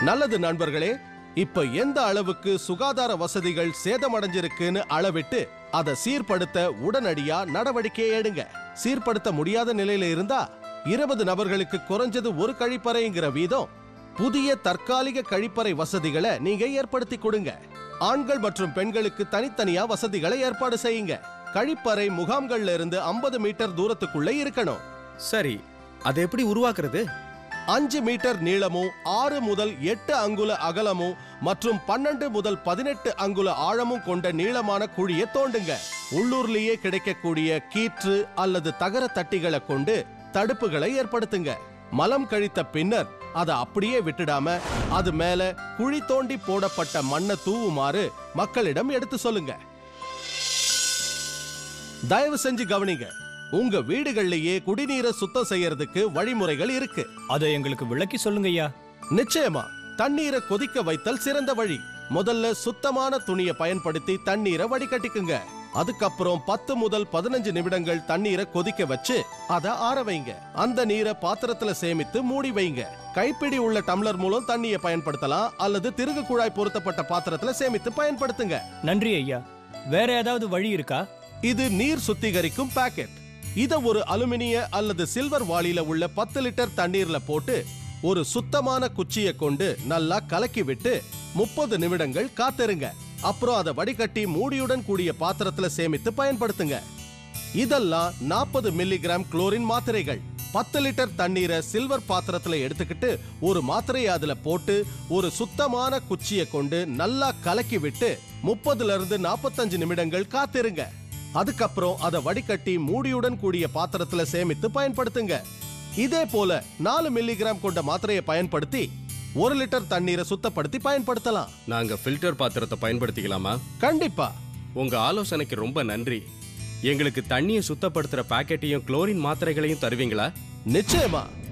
நல்லது நண்பர்களே இப்ப எந்த அளவுக்கு சுகாதார வசதிகள் சேதமடைஞ்சிருக்குன்னு அளவிட்டு அதை சீர்படுத்த உடனடியா நடவடிக்கை எடுங்க சீர்படுத்த முடியாத நிலையில இருந்தா இருபது நபர்களுக்கு குறைஞ்சது ஒரு கழிப்பறைங்கிற வீதம் புதிய தற்காலிக கழிப்பறை வசதிகளை நீங்க ஏற்படுத்தி கொடுங்க ஆண்கள் மற்றும் பெண்களுக்கு தனித்தனியா வசதிகளை ஏற்பாடு செய்யுங்க கழிப்பறை முகாம்கள்ல இருந்து 50 மீட்டர் தூரத்துக்குள்ள இருக்கணும் சரி அதை எப்படி உருவாக்குறது அஞ்சு மீட்டர் நீளமும் ஆறு முதல் எட்டு அங்குல அகலமும் மற்றும் பன்னெண்டு முதல் பதினெட்டு அங்குல ஆழமும் கொண்ட நீளமான குழியை தோண்டுங்க உள்ளூர்லயே கிடைக்கக்கூடிய கீற்று அல்லது தகர தட்டிகளை கொண்டு தடுப்புகளை ஏற்படுத்துங்க மலம் கழித்த பின்னர் அதை அப்படியே விட்டுடாம அது மேல குழி தோண்டி போடப்பட்ட மண்ணை தூவுமாறு மக்களிடம் எடுத்து சொல்லுங்க தயவு செஞ்சு கவனிங்க உங்க வீடுகள்லயே குடிநீரை சுத்தம் செய்யறதுக்கு வழிமுறைகள் இருக்கு அதை எங்களுக்கு விளக்கி சொல்லுங்க ஐயா நிச்சயமா தண்ணீரை கொதிக்க வைத்தல் சிறந்த வழி முதல்ல சுத்தமான துணியை பயன்படுத்தி தண்ணீரை வடிகட்டிக்குங்க அதுக்கப்புறம் பத்து முதல் பதினஞ்சு நிமிடங்கள் தண்ணீரை கொதிக்க வச்சு அதை ஆற வைங்க அந்த நீரை பாத்திரத்துல சேமித்து மூடி வைங்க கைப்பிடி உள்ள டம்ளர் மூலம் தண்ணியை பயன்படுத்தலாம் அல்லது திருகு குழாய் பொருத்தப்பட்ட பாத்திரத்துல சேமித்து பயன்படுத்துங்க நன்றி ஐயா வேற ஏதாவது வழி இருக்கா இது நீர் சுத்திகரிக்கும் பாக்கெட் இத ஒரு அலுமினிய அல்லது சில்வர் வாளியில உள்ள பத்து லிட்டர் தண்ணீர்ல போட்டு ஒரு சுத்தமான குச்சியை கொண்டு நல்லா கலக்கி விட்டு முப்பது நிமிடங்கள் காத்திருங்க அப்புறம் அதை வடிகட்டி மூடியுடன் கூடிய பாத்திரத்துல சேமித்து பயன்படுத்துங்க இதெல்லாம் நாற்பது மில்லிகிராம் குளோரின் மாத்திரைகள் பத்து லிட்டர் தண்ணீரை சில்வர் பாத்திரத்துல எடுத்துக்கிட்டு ஒரு மாத்திரையை அதுல போட்டு ஒரு சுத்தமான குச்சியை கொண்டு நல்லா கலக்கி விட்டு முப்பதுல இருந்து நாற்பத்தஞ்சு நிமிடங்கள் காத்திருங்க அதுக்கப்புறம் அதை வடிகட்டி மூடியுடன் கூடிய பாத்திரத்துல சேமித்து பயன்படுத்துங்க இதே போல நாலு மில்லிகிராம் கொண்ட மாத்திரையை பயன்படுத்தி ஒரு லிட்டர் தண்ணீரை சுத்தப்படுத்தி பயன்படுத்தலாம் நாங்க ஃபில்டர் பாத்திரத்தை பயன்படுத்திக்கலாமா கண்டிப்பா உங்க ஆலோசனைக்கு ரொம்ப நன்றி எங்களுக்கு தண்ணியை சுத்தப்படுத்துற பாக்கெட்டையும் குளோரின் மாத்திரைகளையும் தருவீங்களா நிச்சயமா